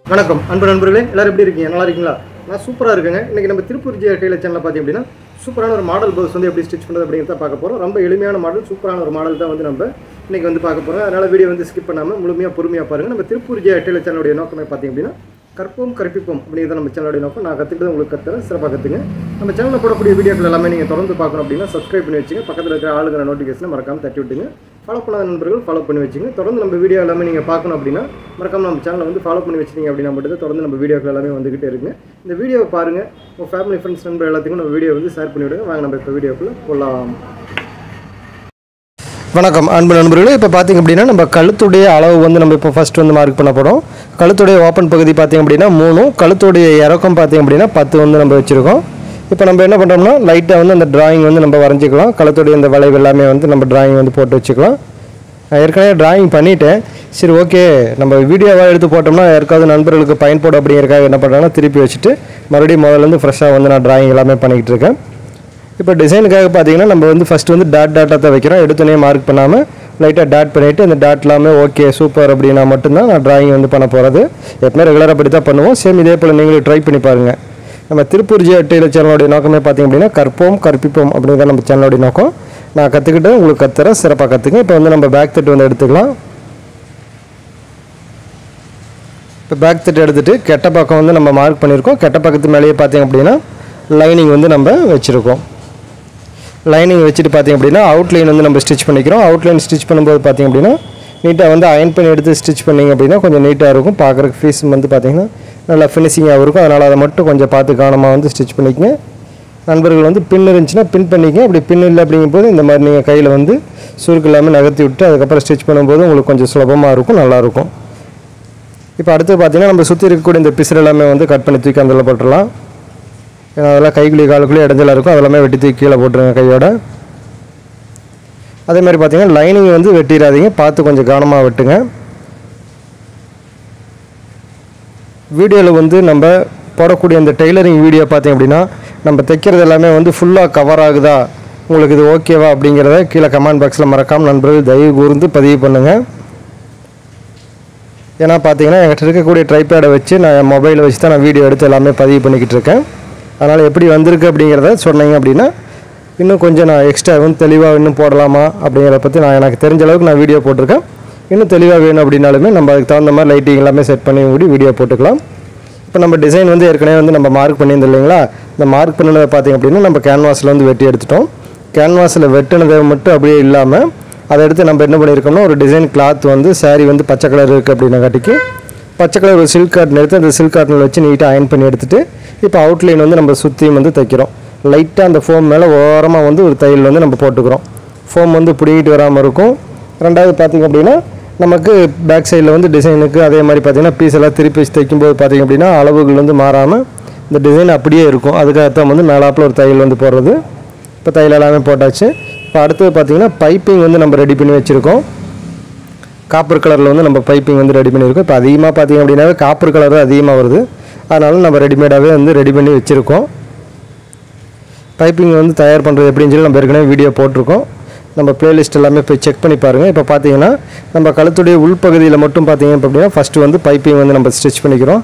வணக்கம் அன்பு நண்பர்களே எல்லாரும் எப்படி இருக்கீங்க நல்லா இருக்கீங்களா நான் சூப்பராக இருக்குங்க இன்றைக்கி நம்ம திருப்பூர் ஜி டெய்லர் சேனலில் பார்த்தீங்க அப்படின்னா சூப்பரான ஒரு மாடல் ப்ளவுஸ் வந்து எப்படி ஸ்டிச் பண்ணுறது அப்படிங்கிறத பார்க்க போகிறோம் ரொம்ப எளிமையான மாடல் சூப்பரான ஒரு மாடல் தான் வந்து நம்ம இன்றைக்கி வந்து பார்க்க போகிறோம் அதனால் வீடியோ வந்து ஸ்கிப் பண்ணாமல் முழுமையாக பொறுமையாக பாருங்கள் நம்ம திருப்பூர் ஜி டெய்லர் சேனலுடைய நோக்கமே பார்த்தீங்க அப்படின்னா கற்போம் கற்பிப்போம் அப்படிங்கிறத நம்ம சேனலுடைய நோக்கம் நான் கற்றுக்கிட்டு உங்களுக்கு கற்றுறேன் சிறப்பாக கற்றுங்க நம்ம சேனலில் போடக்கூடிய வீடியோக்கள் எல்லாமே நீங்கள் தொடர்ந்து பார்க்கணும் அப்படின்னா சப்ஸ்கிரைப் பண்ணி வச்சுங்க பக்கத்தில் இருக்கிற ஆளுங்கிற நோட்டிஃபிகேஷனை மறக்காமல் தட்டி விட்டுங்க ஃபாலோ பண்ணாத நண்பர்கள் ஃபாலோ பண்ணி வச்சுங்க தொடர்ந்து நம்ம வீடியோ எல்லாமே நீங்கள் பார்க்கணும் அப்படின்னா மறக்காம நம்ம சேனலை வந்து ஃபாலோ பண்ணி வச்சிட்டீங்க அப்படின்னா மட்டும் தான் தொடர்ந்து நம்ம வீடியோக்கள் எல்லாமே வந்துகிட்டே இருக்குங்க இந்த வீடியோவை பாருங்கள் உங்கள் ஃபேமிலி ஃப்ரெண்ட்ஸ் நண்பர் எல்லாத்துக்கும் நம்ம வீடியோ வந்து ஷேர் பண்ணி விடுங்க வாங்க நம்ம இப்போ வீடியோக்குள்ளே போகலாம் வணக்கம் அன்பு நண்பர்களே இப்போ பார்த்திங்க அப்படின்னா நம்ம கழுத்துடைய அளவு வந்து நம்ம இப்போ ஃபஸ்ட் வந்து மார்க் பண்ண போகிறோம் கழுத்துடைய ஓப்பன் பகுதி பார்த்திங்க அப்படின்னா மூணும் கழுத்துடைய இறக்கம் பார்த்திங்க அப்படின்னா பத்து வந்து நம்ம வச்சுருக்கோம் இப்போ நம்ம என்ன பண்ணுறோம்னா லைட்டாக வந்து அந்த டிராயிங் வந்து நம்ம வரைஞ்சிக்கலாம் கழுத்துடைய இந்த வளைவு எல்லாமே வந்து நம்ம டிராயிங் வந்து போட்டு வச்சுக்கலாம் நான் ஏற்கனவே டிராயிங் பண்ணிட்டேன் சரி ஓகே நம்ம வீடியோவாக எடுத்து போட்டோம்னா யாருக்காவது நண்பர்களுக்கு பயன்படும் அப்படிங்கிறக்காக என்ன பண்ணுறாங்கன்னா திருப்பி வச்சுட்டு மறுபடியும் முதல்லேருந்து ஃப்ரெஷ்ஷாக வந்து நான் டிராயிங் எல்லாமே பண்ணிக்கிட்டு இருக்கேன் இப்போ டிசைனுக்காக பார்த்தீங்கன்னா நம்ம வந்து ஃபஸ்ட்டு வந்து டாட் டாட்டாக தான் வைக்கிறோம் எடுத்தோடனே மார்க் பண்ணாமல் லைட்டாக டாட் பண்ணிவிட்டு அந்த டாட் எல்லாமே ஓகே சூப்பர் அப்படின்னா மட்டும்தான் நான் டிராயிங் வந்து பண்ண போகிறது எப்பவுமே ரெகுலராக அப்படி தான் பண்ணுவோம் சேம் இதே போல் நீங்களும் ட்ரை பண்ணி பாருங்கள் நம்ம திருப்பூர் ஜி டெய்லர் சேனலோடைய நோக்கமே பார்த்தீங்க அப்படின்னா கற்போம் கற்பிப்போம் அப்படிங்கிறத நம்ம சேனலோடைய நோக்கம் நான் கற்றுக்கிட்டு உங்களுக்கு கத்துறேன் சிறப்பாக கற்றுங்க இப்போ வந்து நம்ம பேக் தட்டு வந்து எடுத்துக்கலாம் இப்போ பேக் தட்டு எடுத்துகிட்டு கெட்ட பக்கம் வந்து நம்ம மார்க் பண்ணியிருக்கோம் கெட்ட பக்கத்து மேலேயே பார்த்தீங்க அப்படின்னா லைனிங் வந்து நம்ம வச்சுருக்கோம் லைனிங் வச்சுட்டு பார்த்தீங்க அப்படின்னா அவுட்லைன் வந்து நம்ம ஸ்டிச் பண்ணிக்கிறோம் அவுட்லைன் ஸ்டிச் பண்ணும்போது பார்த்தீங்க அப்படின்னா நீட்டாக வந்து அயன் பண்ணி எடுத்து ஸ்டிச் பண்ணிங்க அப்படின்னா கொஞ்சம் நீட்டாக இருக்கும் பார்க்குறக்கு ஃபீஸ் வந்து பார்த்தீங்கன்னா நல்லா ஃபினிஷிங்காக இருக்கும் அதனால் அதை மட்டும் கொஞ்சம் பார்த்து கவனமாக வந்து ஸ்டிச் பண்ணிக்கங்க நண்பர்கள் வந்து பின் இருந்துச்சுன்னா பின் பண்ணிக்கங்க அப்படி பின் இல்லை அப்படிங்கும்போது இந்த மாதிரி நீங்கள் கையில் வந்து சுருக்கு இல்லாமல் நகர்த்தி விட்டு அதுக்கப்புறம் ஸ்டிச் பண்ணும்போது உங்களுக்கு கொஞ்சம் சுலபமாக இருக்கும் நல்லாயிருக்கும் இப்போ அடுத்து பார்த்தீங்கன்னா நம்ம சுற்றி இருக்கக்கூடிய இந்த பிசுறு எல்லாமே வந்து கட் பண்ணி தூக்கி அதில் போட்டுடலாம் ஏன்னா அதெல்லாம் கைக்குள்ளி காலுக்குள்ளே இடஞ்சலாக இருக்கும் அதெல்லாமே வெட்டி தூக்கி கீழே போட்டுருங்க கையோட அதே மாதிரி பார்த்தீங்கன்னா லைனிங் வந்து வெட்டிடாதீங்க பார்த்து கொஞ்சம் கவனமாக வெட்டுங்க வீடியோவில் வந்து நம்ம போடக்கூடிய இந்த டெய்லரிங் வீடியோ பார்த்தீங்க அப்படின்னா நம்ம தைக்கிறது எல்லாமே வந்து ஃபுல்லாக கவர் ஆகுதா உங்களுக்கு இது ஓகேவா அப்படிங்கிறத கீழே கமெண்ட் பாக்ஸில் மறக்காமல் நண்பர்கள் தயவு கூர்ந்து பதிவு பண்ணுங்கள் ஏன்னா பார்த்தீங்கன்னா என்கிட்ட இருக்கக்கூடிய ட்ரைபேடை வச்சு நான் மொபைலை வச்சு தான் நான் வீடியோ எடுத்து எல்லாமே பதிவு பண்ணிக்கிட்டு இருக்கேன் அதனால் எப்படி வந்திருக்கு அப்படிங்கிறத சொன்னீங்க அப்படின்னா இன்னும் கொஞ்சம் நான் எக்ஸ்ட்ரா வந்து தெளிவாக இன்னும் போடலாமா அப்படிங்கிறத பற்றி நான் எனக்கு தெரிஞ்ச அளவுக்கு நான் வீடியோ போட்டிருக்கேன் இன்னும் தெளிவாக வேணும் அப்படின்னாலுமே நம்ம அதுக்கு தகுந்த மாதிரி லைட்டிங் எல்லாமே செட் பண்ணி கூடி வீடியோ போட்டுக்கலாம் இப்போ நம்ம டிசைன் வந்து ஏற்கனவே வந்து நம்ம மார்க் பண்ணியிருந்தோம் இல்லைங்களா இந்த மார்க் பண்ணினதை பார்த்தீங்க அப்படின்னா நம்ம கேன்வாஸில் வந்து வெட்டி எடுத்துட்டோம் கேன்வாஸில் வெட்டினதை மட்டும் அப்படியே இல்லாமல் அதை எடுத்து நம்ம என்ன பண்ணியிருக்கோம்னா ஒரு டிசைன் கிளாத் வந்து saree வந்து பச்சை கலர் இருக்குது அப்படின்னங்காட்டிக்கு பச்சை கலர் ஒரு சில்க் காட்டன் எடுத்து அந்த சில்க் காட்டனில் வச்சு நீட்டாக அயன் பண்ணி எடுத்துட்டு இப்போ அவுட்லைன் வந்து நம்ம சுற்றியும் வந்து தைக்கிறோம் லைட்டாக அந்த ஃபோம் மேலே ஓரமாக வந்து ஒரு தையல் வந்து நம்ம போட்டுக்கிறோம் ஃபோம் வந்து பிடிங்கிட்டு வராமல் இருக்கும் ரெண்டாவது பார்த்திங்க அப்படின்னா நமக்கு பேக் சைடில் வந்து டிசைனுக்கு அதே மாதிரி பார்த்திங்கன்னா பீஸ் எல்லாம் திருப்பி வச்சு தைக்கும்போது பார்த்திங்க அப்படின்னா அளவுகள் வந்து மாறாமல் இந்த டிசைன் அப்படியே இருக்கும் அதுக்காகத்தான் வந்து மேலாப்பில் ஒரு தையல் வந்து போடுறது இப்போ தையல் எல்லாமே போட்டாச்சு இப்போ அடுத்தது பார்த்திங்கன்னா பைப்பிங் வந்து நம்ம ரெடி பண்ணி வச்சுருக்கோம் காப்பர் கலரில் வந்து நம்ம பைப்பிங் வந்து ரெடி பண்ணியிருக்கோம் இப்போ அதிகமாக பார்த்திங்க அப்படின்னாவே காப்பர் கலர் தான் அதிகமாக வருது அதனால நம்ம ரெடிமேடாகவே வந்து ரெடி பண்ணி வச்சுருக்கோம் பைப்பிங் வந்து தயார் பண்ணுறது எப்படின்னு சொல்லி நம்ம ஏற்கனவே வீடியோ போட்டிருக்கோம் நம்ம பிளேலிஸ்ட் எல்லாமே போய் செக் பண்ணி பாருங்கள் இப்போ பார்த்தீங்கன்னா நம்ம கழுத்துடைய உள்பகுதியில் மட்டும் பார்த்தீங்க அப்படின்னா ஃபஸ்ட்டு வந்து பைப்பிங் வந்து நம்ம ஸ்டிச் பண்ணிக்கிறோம்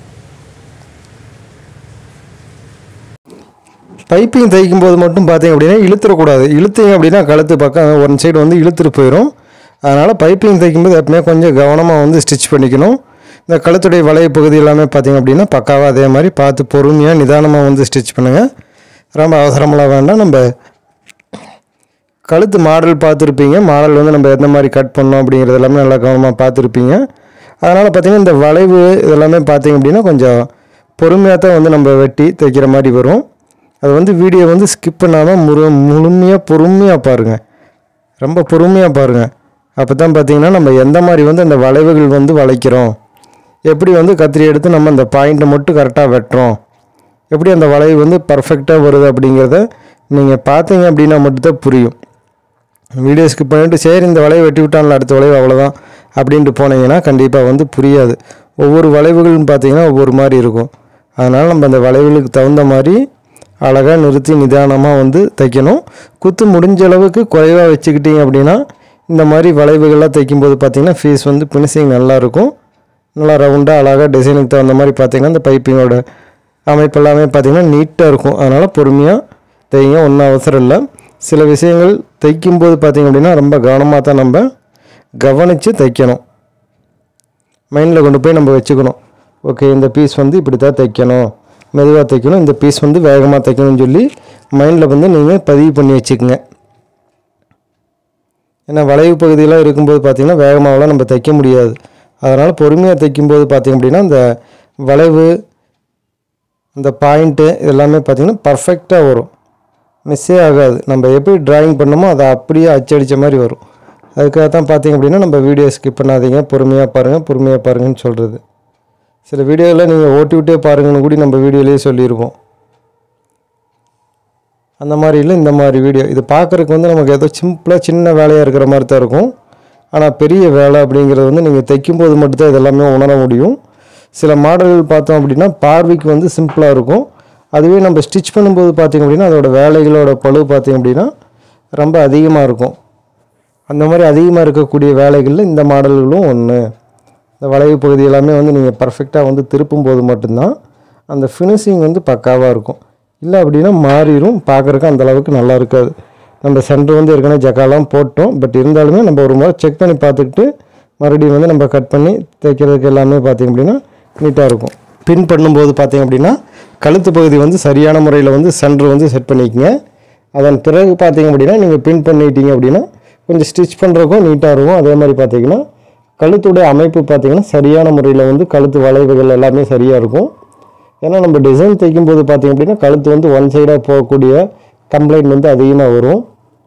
பைப்பிங் தைக்கும் போது மட்டும் பார்த்தீங்க அப்படின்னா இழுத்துறக்கூடாது இழுத்தீங்க அப்படின்னா கழுத்து பக்கம் ஒன் சைடு வந்து இழுத்துட்டு போயிடும் அதனால் பைப்பிங் தைக்கும்போது எப்பவுமே கொஞ்சம் கவனமாக வந்து ஸ்டிச் பண்ணிக்கணும் இந்த கழுத்துடைய வளைய பகுதி எல்லாமே பார்த்தீங்க அப்படின்னா பக்காவாக அதே மாதிரி பார்த்து பொறுமையாக நிதானமாக வந்து ஸ்டிச் பண்ணுங்கள் ரொம்ப அவசரமெல்லாம் வேண்டாம் நம்ம கழுத்து மாடல் பார்த்துருப்பீங்க மாடல் வந்து நம்ம எந்த மாதிரி கட் பண்ணோம் அப்படிங்கிறது எல்லாமே நல்லா கவனமாக பார்த்துருப்பீங்க அதனால் பார்த்திங்கன்னா இந்த வளைவு இதெல்லாமே பார்த்தீங்க அப்படின்னா கொஞ்சம் பொறுமையாக தான் வந்து நம்ம வெட்டி தைக்கிற மாதிரி வரும் அது வந்து வீடியோ வந்து ஸ்கிப் பண்ணாமல் முழு முழுமையாக பொறுமையாக பாருங்கள் ரொம்ப பொறுமையாக பாருங்கள் அப்போ தான் பார்த்தீங்கன்னா நம்ம எந்த மாதிரி வந்து அந்த வளைவுகள் வந்து வளைக்கிறோம் எப்படி வந்து கத்திரி எடுத்து நம்ம அந்த பாயிண்ட்டை மட்டும் கரெக்டாக வெட்டுறோம் எப்படி அந்த வளைவு வந்து பர்ஃபெக்டாக வருது அப்படிங்கிறத நீங்கள் பார்த்தீங்க அப்படின்னா மட்டும்தான் புரியும் வீடியோ ஸ்கிப் பண்ணிவிட்டு சரி இந்த வளைவு வெட்டி விட்டான்ல அடுத்த வளைவு அவ்வளோதான் அப்படின்ட்டு போனீங்கன்னா கண்டிப்பாக வந்து புரியாது ஒவ்வொரு வளைவுகளும் பார்த்தீங்கன்னா ஒவ்வொரு மாதிரி இருக்கும் அதனால் நம்ம அந்த வளைவுகளுக்கு தகுந்த மாதிரி அழகாக நிறுத்தி நிதானமாக வந்து தைக்கணும் குத்து முடிஞ்ச அளவுக்கு குறைவாக வச்சுக்கிட்டீங்க அப்படின்னா இந்த மாதிரி வளைவுகள்லாம் தைக்கும்போது பார்த்தீங்கன்னா ஃபீஸ் வந்து ஃபினிஷிங் நல்லாயிருக்கும் நல்லா ரவுண்டாக அழகாக டிசைனுக்கு தகுந்த மாதிரி பார்த்தீங்கன்னா இந்த பைப்பிங்கோட அமைப்பு எல்லாமே பார்த்தீங்கன்னா நீட்டாக இருக்கும் அதனால் பொறுமையாக தைங்க ஒன்றும் அவசரம் இல்லை சில விஷயங்கள் தைக்கும்போது பார்த்தீங்க அப்படின்னா ரொம்ப கவனமாக தான் நம்ம கவனித்து தைக்கணும் மைண்டில் கொண்டு போய் நம்ம வச்சுக்கணும் ஓகே இந்த பீஸ் வந்து இப்படி தான் தைக்கணும் மெதுவாக தைக்கணும் இந்த பீஸ் வந்து வேகமாக தைக்கணும்னு சொல்லி மைண்டில் வந்து நீங்கள் பதிவு பண்ணி வச்சுக்கோங்க ஏன்னா வளைவு பகுதியெல்லாம் இருக்கும்போது பார்த்திங்கன்னா வேகமாகலாம் நம்ம தைக்க முடியாது அதனால் பொறுமையாக தைக்கும்போது பார்த்திங்க அப்படின்னா இந்த வளைவு அந்த பாயிண்ட்டு எல்லாமே பார்த்திங்கன்னா பர்ஃபெக்டாக வரும் மிஸ்ஸே ஆகாது நம்ம எப்படி டிராயிங் பண்ணோமோ அதை அப்படியே அச்சடித்த மாதிரி வரும் அதுக்காக தான் பார்த்திங்க அப்படின்னா நம்ம வீடியோ ஸ்கிப் பண்ணாதீங்க பொறுமையாக பாருங்கள் பொறுமையாக பாருங்கன்னு சொல்கிறது சில வீடியோவில் நீங்கள் ஓட்டி விட்டே பாருங்கன்னு கூட நம்ம வீடியோலேயே சொல்லியிருப்போம் அந்த மாதிரி இல்லை இந்த மாதிரி வீடியோ இது பார்க்குறதுக்கு வந்து நமக்கு ஏதோ சிம்பிளாக சின்ன வேலையாக இருக்கிற மாதிரி தான் இருக்கும் ஆனால் பெரிய வேலை அப்படிங்கிறது வந்து நீங்கள் தைக்கும்போது மட்டும்தான் இதெல்லாமே உணர முடியும் சில மாடல்கள் பார்த்தோம் அப்படின்னா பார்வைக்கு வந்து சிம்பிளாக இருக்கும் அதுவே நம்ம ஸ்டிச் பண்ணும்போது பார்த்திங்க அப்படின்னா அதோட வேலைகளோட பளு பார்த்திங்க அப்படின்னா ரொம்ப அதிகமாக இருக்கும் அந்த மாதிரி அதிகமாக இருக்கக்கூடிய வேலைகளில் இந்த மாடல்களும் ஒன்று இந்த வளைவு பகுதி எல்லாமே வந்து நீங்கள் பர்ஃபெக்டாக வந்து திருப்பும் போது மட்டும்தான் அந்த ஃபினிஷிங் வந்து பக்காவாக இருக்கும் இல்லை அப்படின்னா மாறிடும் பார்க்குறக்கு அந்த அளவுக்கு நல்லா இருக்காது நம்ம சென்டர் வந்து ஏற்கனவே ஜக்காலாம் போட்டோம் பட் இருந்தாலுமே நம்ம ஒரு முறை செக் பண்ணி பார்த்துக்கிட்டு மறுபடியும் வந்து நம்ம கட் பண்ணி தைக்கிறதுக்கு எல்லாமே பார்த்திங்க அப்படின்னா நீட்டாக இருக்கும் பின் பண்ணும்போது பார்த்திங்க அப்படின்னா கழுத்து பகுதி வந்து சரியான முறையில் வந்து சென்டர் வந்து செட் பண்ணிக்கங்க அதன் பிறகு பார்த்திங்க அப்படின்னா நீங்கள் பின் பண்ணிட்டீங்க அப்படின்னா கொஞ்சம் ஸ்டிச் பண்ணுறதுக்கும் நீட்டாக இருக்கும் அதே மாதிரி பார்த்தீங்கன்னா கழுத்துடைய அமைப்பு பார்த்திங்கன்னா சரியான முறையில் வந்து கழுத்து வளைவுகள் எல்லாமே சரியாக இருக்கும் ஏன்னா நம்ம டிசைன் தைக்கும்போது பார்த்திங்க அப்படின்னா கழுத்து வந்து ஒன் சைடாக போகக்கூடிய கம்ப்ளைண்ட் வந்து அதிகமாக வரும்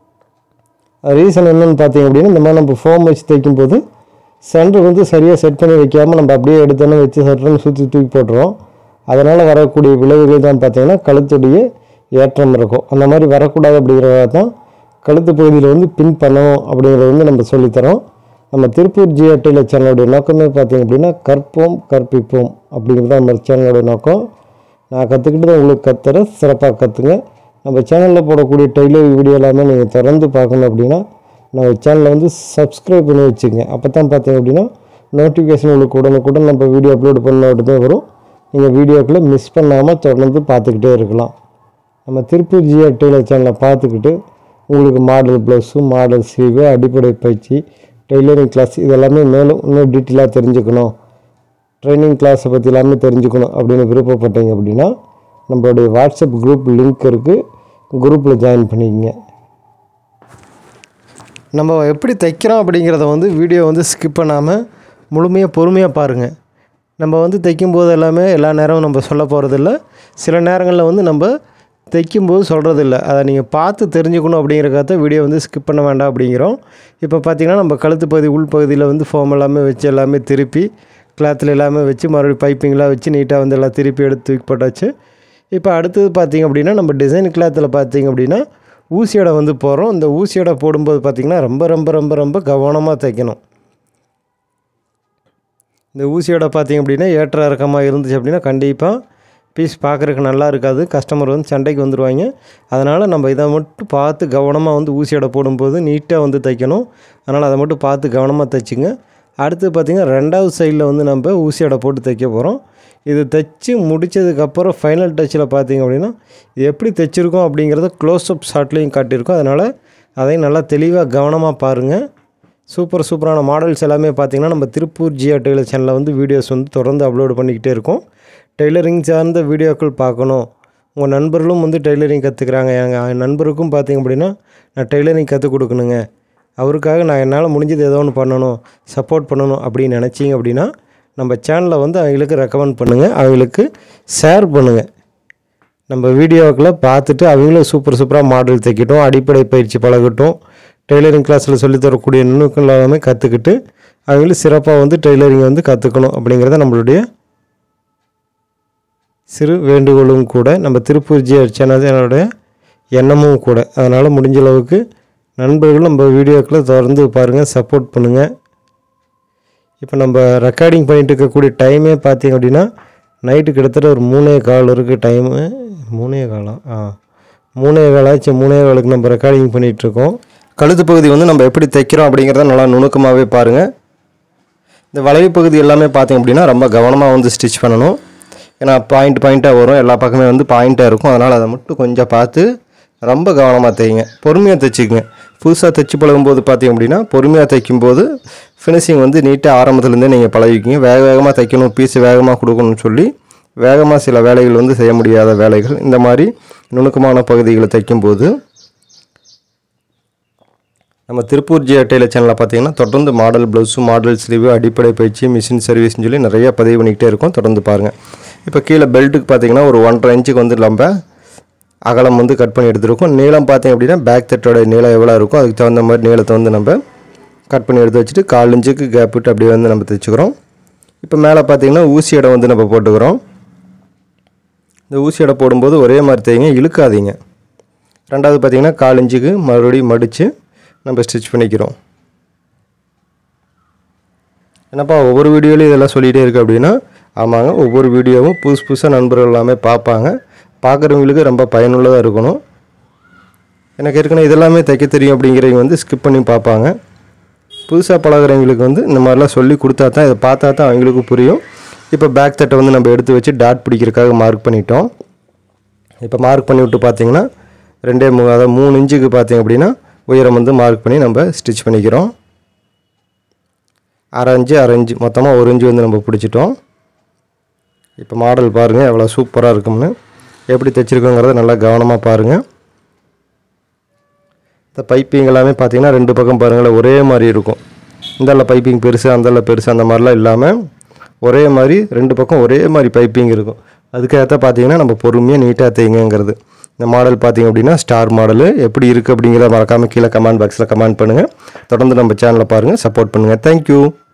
ரீசன் என்னன்னு பார்த்தீங்க அப்படின்னா இந்த மாதிரி நம்ம ஃபோம் வச்சு தைக்கும்போது சென்டர் வந்து சரியாக செட் பண்ணி வைக்காமல் நம்ம அப்படியே எடுத்தோன்னே வச்சு சட்டுன்னு சுற்றி தூக்கி போட்டுருவோம் அதனால் வரக்கூடிய விளைவுகள் தான் பார்த்தீங்கன்னா கழுத்துடைய ஏற்றம் இருக்கும் அந்த மாதிரி வரக்கூடாது அப்படிங்கிறத தான் கழுத்து பகுதியில் வந்து பின் பண்ணணும் அப்படிங்கிறத வந்து நம்ம சொல்லித்தரோம் நம்ம திருப்பூர் ஜிஆ டெய்லர் சேனலோடைய நோக்கமே பார்த்தீங்க அப்படின்னா கற்போம் கற்பிப்போம் அப்படிங்கிறது தான் நம்ம சேனலோட நோக்கம் நான் கற்றுக்கிட்டு உங்களுக்கு கத்துற சிறப்பாக கற்றுங்க நம்ம சேனலில் போடக்கூடிய டெய்லர் வீடியோ எல்லாமே நீங்கள் தொடர்ந்து பார்க்கணும் அப்படின்னா நம்ம சேனலை வந்து சப்ஸ்கிரைப் பண்ணி வச்சுங்க அப்போ தான் பார்த்தீங்க அப்படின்னா நோட்டிஃபிகேஷன் உங்களுக்கு உடனுக்குடன் நம்ம வீடியோ அப்லோட் பண்ண உடனே வரும் நீங்கள் வீடியோக்களை மிஸ் பண்ணாமல் தொடர்ந்து பார்த்துக்கிட்டே இருக்கலாம் நம்ம திருப்பூர் ஜிஆ டெய்லர் சேனலை பார்த்துக்கிட்டு உங்களுக்கு மாடல் ப்ளவுஸு மாடல் ஸ்லீவு அடிப்படை பயிற்சி டெய்லரிங் கிளாஸ் இதெல்லாமே மேலும் இன்னும் டீட்டெயிலாக தெரிஞ்சுக்கணும் ட்ரைனிங் கிளாஸை பற்றி எல்லாமே தெரிஞ்சுக்கணும் அப்படின்னு விருப்பப்பட்டீங்க அப்படின்னா நம்மளுடைய வாட்ஸ்அப் குரூப் லிங்க் இருக்குது குரூப்பில் ஜாயின் பண்ணிக்கங்க நம்ம எப்படி தைக்கிறோம் அப்படிங்கிறத வந்து வீடியோ வந்து ஸ்கிப் பண்ணாமல் முழுமையாக பொறுமையாக பாருங்கள் நம்ம வந்து தைக்கும்போது எல்லாமே எல்லா நேரமும் நம்ம சொல்ல போகிறதில்ல சில நேரங்களில் வந்து நம்ம தைக்கும்போது சொல்கிறதில்ல அதை நீங்கள் பார்த்து தெரிஞ்சுக்கணும் அப்படிங்கிறக்காக வீடியோ வந்து ஸ்கிப் பண்ண வேண்டாம் அப்படிங்கிறோம் இப்போ பார்த்திங்கன்னா நம்ம கழுத்து பகுதி உள் பகுதியில் வந்து ஃபோம் எல்லாமே வச்சு எல்லாமே திருப்பி கிளாத்தில் எல்லாமே வச்சு மறுபடியும் பைப்பிங்லாம் வச்சு நீட்டாக வந்து எல்லாம் திருப்பி எடுத்து தூக்கி போட்டாச்சு இப்போ அடுத்தது பார்த்திங்க அப்படின்னா நம்ம டிசைன் கிளாத்தில் பார்த்திங்க அப்படின்னா ஊசியோட வந்து போகிறோம் இந்த ஊசியோட போடும்போது பார்த்திங்கன்னா ரொம்ப ரொம்ப ரொம்ப ரொம்ப கவனமாக தைக்கணும் இந்த ஊசியோட பார்த்திங்க அப்படின்னா ஏற்ற இறக்கமாக இருந்துச்சு அப்படின்னா கண்டிப்பாக பீஸ் பார்க்குறதுக்கு நல்லா இருக்காது கஸ்டமர் வந்து சண்டைக்கு வந்துடுவாங்க அதனால் நம்ம இதை மட்டும் பார்த்து கவனமாக வந்து ஊசியோட போடும்போது நீட்டாக வந்து தைக்கணும் அதனால் அதை மட்டும் பார்த்து கவனமாக தைச்சிங்க அடுத்து பார்த்திங்கன்னா ரெண்டாவது சைடில் வந்து நம்ம ஊசியோட போட்டு தைக்க போகிறோம் இது தைச்சி முடித்ததுக்கப்புறம் ஃபைனல் டச்சில் பார்த்திங்க அப்படின்னா இது எப்படி தைச்சிருக்கோம் அப்படிங்கிறத க்ளோஸ்அப் ஷாட்லேயும் காட்டியிருக்கோம் அதனால் அதையும் நல்லா தெளிவாக கவனமாக பாருங்கள் சூப்பர் சூப்பரான மாடல்ஸ் எல்லாமே பார்த்திங்கன்னா நம்ம திருப்பூர் ஜியா டெய்லர் சேனலில் வந்து வீடியோஸ் வந்து தொடர்ந்து அப்லோட் பண்ணிக்கிட்டே இருக்கோம் டெய்லரிங் சார்ந்த வீடியோக்கள் பார்க்கணும் உங்கள் நண்பர்களும் வந்து டெய்லரிங் கற்றுக்குறாங்க எங்கள் நண்பருக்கும் பார்த்திங்க அப்படின்னா நான் டெய்லரிங் கற்றுக் கொடுக்கணுங்க அவருக்காக நான் என்னால் முடிஞ்சது ஏதோ ஒன்று பண்ணணும் சப்போர்ட் பண்ணணும் அப்படின்னு நினச்சிங்க அப்படின்னா நம்ம சேனலை வந்து அவங்களுக்கு ரெக்கமெண்ட் பண்ணுங்கள் அவங்களுக்கு ஷேர் பண்ணுங்கள் நம்ம வீடியோக்களை பார்த்துட்டு அவங்களும் சூப்பர் சூப்பராக மாடல் தைக்கட்டும் அடிப்படை பயிற்சி பழகட்டும் டெய்லரிங் கிளாஸில் சொல்லித் தரக்கூடிய நுணுக்கம் எல்லாமே கற்றுக்கிட்டு அவங்களும் சிறப்பாக வந்து டெய்லரிங் வந்து கற்றுக்கணும் அப்படிங்கிறத நம்மளுடைய சிறு வேண்டுகோளும் கூட நம்ம திருப்பூர் ஜி சேனலுடைய எண்ணமும் கூட அதனால் முடிஞ்ச அளவுக்கு நண்பர்கள் நம்ம வீடியோக்களை தொடர்ந்து பாருங்கள் சப்போர்ட் பண்ணுங்கள் இப்போ நம்ம ரெக்கார்டிங் பண்ணிட்டு இருக்கக்கூடிய டைமே பார்த்தீங்க அப்படின்னா நைட்டு கிட்டத்தட்ட ஒரு மூணே கால் இருக்குது டைமு மூணே காலம் ஆ மூணே காலாச்சு மூணே காலுக்கு நம்ம ரெக்கார்டிங் பண்ணிகிட்ருக்கோம் கழுத்து பகுதி வந்து நம்ம எப்படி தைக்கிறோம் அப்படிங்கிறத நல்லா நுணுக்கமாகவே பாருங்கள் இந்த வளைவு பகுதி எல்லாமே பார்த்தீங்க அப்படின்னா ரொம்ப கவனமாக வந்து ஸ்டிச் பண்ணணும் ஏன்னா பாயிண்ட் பாயிண்ட்டாக வரும் எல்லா பக்கமே வந்து பாயிண்ட்டாக இருக்கும் அதனால் அதை மட்டும் கொஞ்சம் பார்த்து ரொம்ப கவனமாக தைங்க பொறுமையாக தைச்சிக்கங்க புதுசாக தைச்சி பழகும்போது பார்த்தீங்க அப்படின்னா பொறுமையாக தைக்கும்போது ஃபினிஷிங் வந்து நீட்டாக ஆரம்பத்துலேருந்தே நீங்கள் பழகிக்கிங்க வேக வேகமாக தைக்கணும் பீஸ் வேகமாக கொடுக்கணும்னு சொல்லி வேகமாக சில வேலைகள் வந்து செய்ய முடியாத வேலைகள் இந்த மாதிரி நுணுக்கமான பகுதிகளை தைக்கும்போது நம்ம திருப்பூர் ஜி டெய்லர் சேனலில் பார்த்தீங்கன்னா தொடர்ந்து மாடல் ப்ளவுஸு மாடல் ஸ்லீவு அடிப்படை பயிற்சி மிஷின் சர்வீஸ்னு சொல்லி நிறைய பதிவு பண்ணிக்கிட்டே இருக்கோம் தொடர்ந்து பாருங்கள் இப்போ கீழே பெல்ட்டுக்கு பார்த்தீங்கன்னா ஒரு ஒன்றரை இன்ச்சுக்கு வந்து நம்ம அகலம் வந்து கட் பண்ணி எடுத்துருக்கோம் நீளம் பார்த்தீங்க அப்படின்னா பேக் தட்டோட நீளம் எவ்வளோ இருக்கோ அதுக்கு தகுந்த மாதிரி நீளத்தை வந்து நம்ம கட் பண்ணி எடுத்து வச்சுட்டு கால் இன்ச்சுக்கு கேப் விட்டு அப்படியே வந்து நம்ம தைச்சுக்கிறோம் இப்போ மேலே பார்த்தீங்கன்னா ஊசி இடம் வந்து நம்ம போட்டுக்கிறோம் இந்த ஊசி இடம் போடும்போது ஒரே மாதிரி தைங்க இழுக்காதீங்க ரெண்டாவது பார்த்தீங்கன்னா கால் இன்ச்சுக்கு மறுபடியும் மடித்து நம்ம ஸ்டிச் பண்ணிக்கிறோம் என்னப்பா ஒவ்வொரு வீடியோலையும் இதெல்லாம் சொல்லிகிட்டே இருக்கு அப்படின்னா ஆமாங்க ஒவ்வொரு வீடியோவும் புதுசு புதுசாக நண்பர்கள் எல்லாமே பார்ப்பாங்க பார்க்குறவங்களுக்கு ரொம்ப பயனுள்ளதாக இருக்கணும் எனக்கு ஏற்கனவே இதெல்லாமே தைக்க தெரியும் அப்படிங்கிறவங்க வந்து ஸ்கிப் பண்ணி பார்ப்பாங்க புதுசாக பழகுறவங்களுக்கு வந்து இந்த மாதிரிலாம் சொல்லி கொடுத்தா தான் இதை பார்த்தா தான் அவங்களுக்கு புரியும் இப்போ பேக் தட்டை வந்து நம்ம எடுத்து வச்சு டாட் பிடிக்கிறதுக்காக மார்க் பண்ணிட்டோம் இப்போ மார்க் பண்ணி விட்டு பார்த்தீங்கன்னா ரெண்டே மூ அதாவது மூணு இன்ச்சுக்கு பார்த்தீங்க அப்படின்னா உயரம் வந்து மார்க் பண்ணி நம்ம ஸ்டிச் பண்ணிக்கிறோம் அரை இன்ச்சு அரை இன்ச்சு மொத்தமாக ஒரு இன்ச்சு வந்து நம்ம பிடிச்சிட்டோம் இப்போ மாடல் பாருங்கள் எவ்வளோ சூப்பராக இருக்கும்னு எப்படி தைச்சிருக்கோங்கிறத நல்லா கவனமாக பாருங்கள் இந்த பைப்பிங் எல்லாமே பார்த்தீங்கன்னா ரெண்டு பக்கம் பாருங்களேன் ஒரே மாதிரி இருக்கும் இந்தால பைப்பிங் பெருசு அந்தால பெருசு அந்த மாதிரிலாம் இல்லாமல் ஒரே மாதிரி ரெண்டு பக்கம் ஒரே மாதிரி பைப்பிங் இருக்கும் அதுக்காக பார்த்தீங்கன்னா நம்ம பொறுமையாக நீட்டாக தைங்கிறது இந்த மாடல் பார்த்தீங்க அப்படின்னா ஸ்டார் மாடலு எப்படி இருக்குது அப்படிங்கிறத மறக்காமல் கீழே கமெண்ட் பாக்ஸில் கமெண்ட் பண்ணுங்கள் தொடர்ந்து நம்ம சேனலை பாருங்கள் சப்போர்ட் பண்ணுங்கள் தேங்க்யூ